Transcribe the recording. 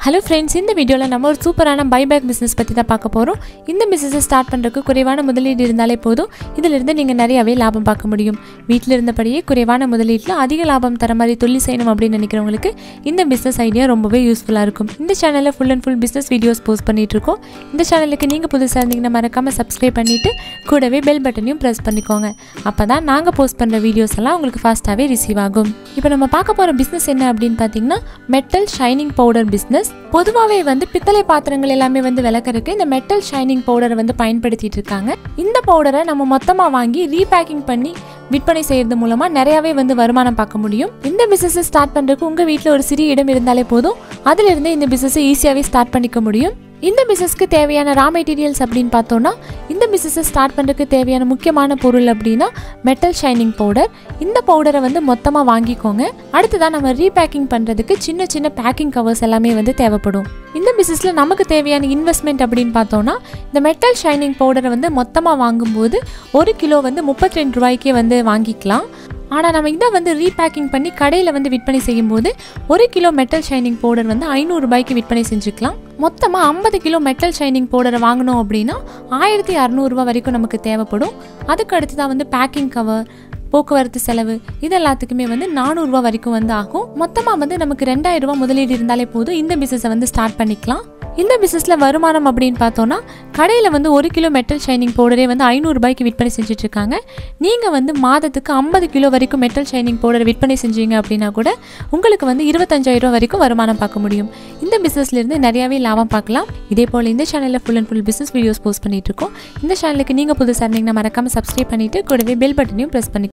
hello friends இந்த வீடியோவில் நம்ம ஒரு சூப்பரான பைபேக் பிஸ்னஸ் பற்றி தான் பார்க்க போகிறோம் இந்த பிஸ்னஸை ஸ்டார்ட் பண்ணுறதுக்கு குறைவான முதலீடு இருந்தாலே போதும் இதிலிருந்து நீங்கள் நிறையவே லாபம் பார்க்க முடியும் வீட்டில் இருந்தபடியே குறைவான முதலீட்டில் அதிக லாபம் தர மாதிரி தொழில் செய்யணும் அப்படின்னு நினைக்கிறவங்களுக்கு இந்த பிஸ்னஸ் ஐடியா ரொம்பவே யூஸ்ஃபுல்லாக இருக்கும் இந்த சேனலில் full and full business videos post பண்ணிட்டு இருக்கோம் இந்த சேனலுக்கு நீங்கள் புதுசாக இருந்தீங்கன்னா மறக்காமல் சப்ஸ்கிரைப் பண்ணிவிட்டு கூடவே பெல் பட்டனையும் ப்ரெஸ் பண்ணிக்கோங்க அப்போ தான் நாங்கள் போஸ்ட் பண்ணுற வீடியோஸ் எல்லாம் உங்களுக்கு ஃபாஸ்ட்டாகவே ரிசீவ் ஆகும் இப்போ நம்ம பார்க்க போகிற பிஸ்னஸ் என்ன அப்படின்னு பார்த்தீங்கன்னா மெட்டல் ஷைனிங் பவுடர் பிஸ்னஸ் பொதுவாகவே வந்து பித்தளை பாத்திரங்கள் எல்லாமே வந்து விளக்கறதுக்கு இந்த மெட்டல் ஷைனிங் பவுடரை வந்து பயன்படுத்திட்டு இருக்காங்க இந்த பவுடரை நம்ம மொத்தமாக வாங்கி ரீபேக்கிங் பண்ணி விற்பனை செய்யறது மூலமா நிறையவே வந்து வருமானம் பார்க்க முடியும் இந்த பிசினஸ் ஸ்டார்ட் பண்றதுக்கு உங்க வீட்டில் ஒரு சிறிய இடம் இருந்தாலே போதும் அதுல இருந்து இந்த பிசினஸ் ஈஸியாகவே ஸ்டார்ட் பண்ணிக்க முடியும் இந்த பிசினஸ்க்கு தேவையான ரா மெட்டீரியல்ஸ் அப்படின்னு பார்த்தோம்னா இந்த பிசினஸை ஸ்டார்ட் பண்ணுறதுக்கு தேவையான முக்கியமான பொருள் அப்படின்னா மெட்டல் ஷைனிங் பவுடர் இந்த பவுடரை வந்து மொத்தமாக வாங்கிக்கோங்க அடுத்ததான் நம்ம ரீபேக்கிங் பண்ணுறதுக்கு சின்ன சின்ன பேக்கிங் கவர்ஸ் எல்லாமே வந்து தேவைப்படும் இந்த பிசினஸில் நமக்கு தேவையான இன்வெஸ்ட்மெண்ட் அப்படின்னு பார்த்தோம்னா இந்த மெட்டல் ஷைனிங் பவுடரை வந்து மொத்தமாக வாங்கும்போது ஒரு கிலோ வந்து முப்பத்தி ரெண்டு ரூபாய்க்கே வந்து வாங்கிக்கலாம் ஆனால் நம்ம இதை வந்து ரீபேக்கிங் பண்ணி கடையில் வந்து விற்பனை செய்யும்போது ஒரு கிலோ மெட்டல் ஷைனிங் பவுடர் வந்து ஐநூறு ரூபாய்க்கு விற்பனை செஞ்சுக்கலாம் மொத்தமாக ஐம்பது கிலோ மெட்டல் ஷைனிங் பவுடரை வாங்கினோம் அப்படின்னா ஆயிரத்தி அறநூறுபா வரைக்கும் நமக்கு தேவைப்படும் அதுக்கு அடுத்து தான் வந்து பேக்கிங் கவர் போக்குவரத்து செலவு இது எல்லாத்துக்குமே வந்து நானூறுரூவா வரைக்கும் வந்து ஆகும் மொத்தமாக வந்து நமக்கு ரெண்டாயிரம் ரூபாய் முதலீடு இருந்தாலே போதும் இந்த பிஸ்னஸை வந்து ஸ்டார்ட் பண்ணிக்கலாம் இந்த பிஸ்னஸில் வருமானம் அப்படின்னு பார்த்தோன்னா கடையில் வந்து ஒரு கிலோ மெட்டல் ஷைனிங் பவுடரே வந்து ஐநூறுரூபாய்க்கு விற்பனை செஞ்சுட்டு இருக்காங்க நீங்கள் வந்து மாதத்துக்கு ஐம்பது கிலோ வரைக்கும் மெட்டல் ஷைனிங் பவுடர் விற்பனை செஞ்சீங்க அப்படின்னா கூட உங்களுக்கு வந்து இருபத்தஞ்சாயிரம் ரூபா வரைக்கும் வருமானம் பார்க்க முடியும் இந்த பிஸ்னஸ்லேருந்து நிறையாவே லாபம் பார்க்கலாம் இதே போல் இந்த சேனலில் full and full business videos post பண்ணிட்டு இருக்கோம் இந்த சேனலுக்கு நீங்கள் புதுசாக இருந்தீங்கன்னா மறக்காமல் சப்ஸ்கிரைப் பண்ணிவிட்டு கூடவே பெல் பட்டனையும் ப்ரெஸ் பண்ணி